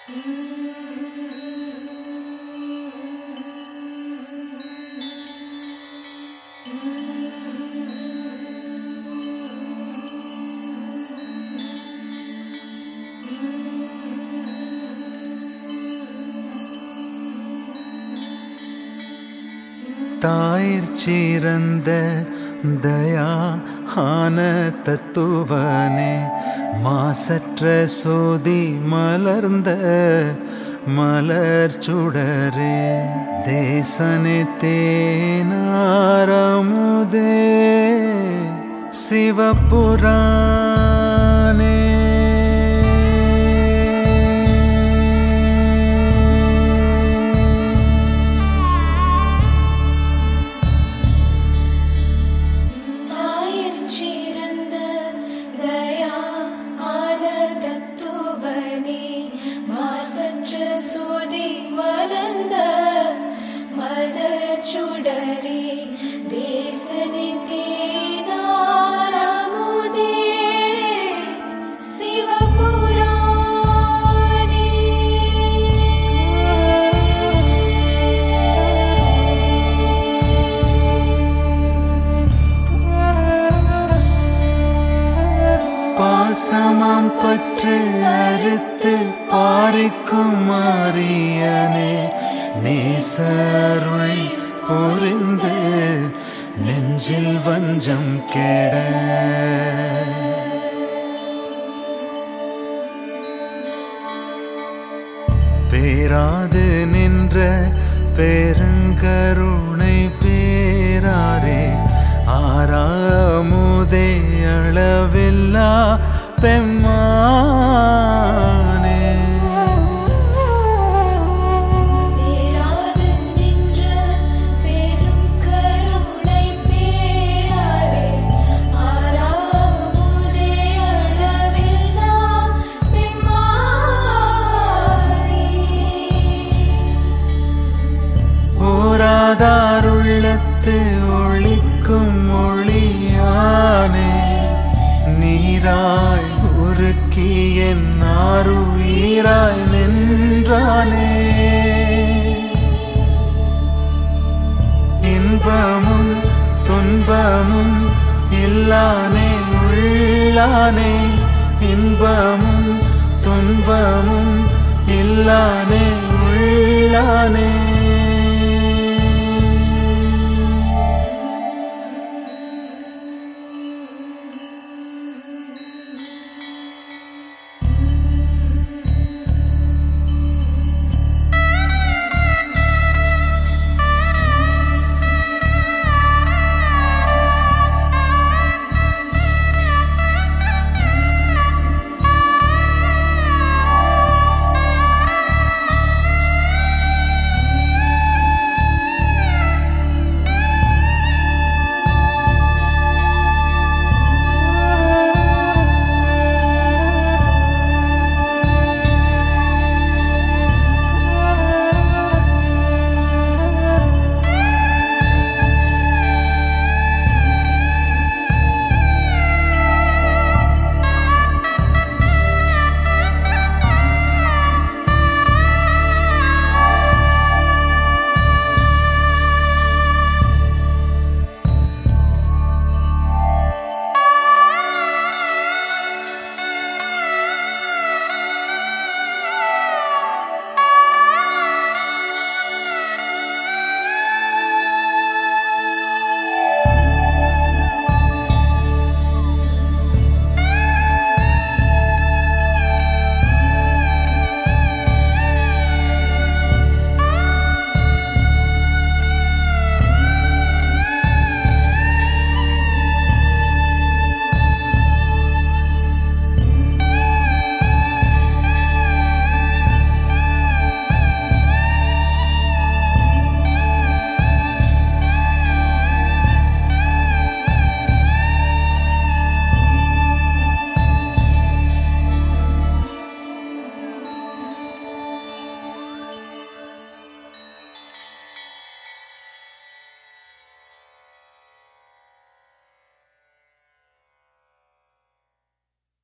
தாயிற் சிறந்த தயா ஆன தத்துவனே மாசற்ற சோதி மலர்ந்த மலர் சுடரே தேசனே தேனாரமுதே சிவபுராணே தாயிற் சிறந்த தயா ஆன தத்துவனே மாசற்ற சோதி மலர்ந்த மலர் சுடரே தேசனி தேனாரமுதே பாசமாம் பற்று அறுத்து பாரிக்கும் மாறியனே நேசருள் புரிந்து நெஞ்சில் வஞ்சம் கெட பேராது நின்ற பெருங்கருணை பேராரே ஆறாமுதே அளவில்லா பெம்மானே பேராது நின்ற பெரும் கருணை பேராரே ஆறாமுதே அளவில்லா பெம்மானே ஓராதாருள்ளத்து ஒளிக்கும் ஒளியானே நீராய் உருக்கி என் ஆருயிராய் நின்றானே இன்பமும் துன்பமும் இல்லானே உள்ளானே இன்பமும் துன்பமும் இல்லானே உள்ளானே